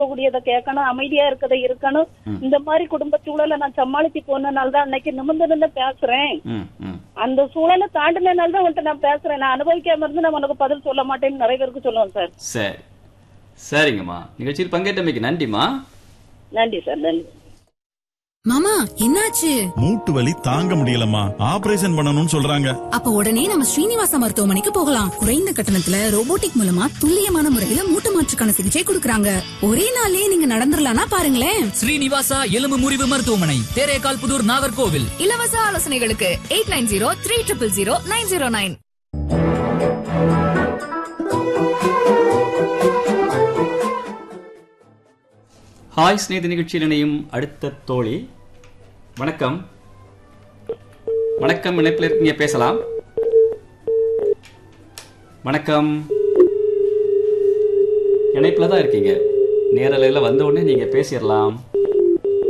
கூடியதை கேட்கணும் அமைதியா இருக்கதை இருக்கணும் இந்த மாதிரி குடும்ப சூழலை நான் சமாளிச்சு போனனால தான் அன்னைக்கு நிமிர்ந்து நின்று பேசுறேன் ம் ம் அந்த சூழலை தாண்டினால தான் உன்கிட்ட நான் பேசுறேன் நான் அனுபவிக்காம இருந்து நான் உனக்கு பதில் சொல்ல மாட்டேன்னு நிறைய பேருக்கு சொல்லுவேன் சார் சரி சரிங்கம்மா நிகழ்ச்சியில் பங்கேற்றமைக்கு நன்றிம்மா நன்றி சார் நன்றி மாமா என்னாச்சு மூட்டு வலி தாங்க முடியலம்மா ஆபரேஷன் பண்ணணும்னு சொல்றாங்க அப்ப உடனே நம்ம ஸ்ரீனிவாசா மருத்துவமனைக்கு போகலாம் குறைந்த கட்டணத்துல ரோபோட்டிக் மூலமா துல்லியமான முறையில மூட்டு மாற்றுக்கான சிகிச்சை கொடுக்கறாங்க ஒரே நாள்லயே நீங்க நடந்துடலாம்னா பாருங்களேன் ஸ்ரீனிவாசா எலும்பு முறிவு மருத்துவமனை தேரேகால் புதூர் நாகர்கோவில் இலவச ஆலோசனைகளுக்கு eight nine zero three triple zero nine zero nine hi Snegitha நிகழ்ச்சியில் இணையும் அடுத்த தோழி வணக்கம் வணக்கம் இணைப்பில் இருக்கீங்க பேசலாம் வணக்கம் இணைப்பில் தான் இருக்கீங்க நேரலையில் வந்த உடனே நீங்கள் பேசிடலாம்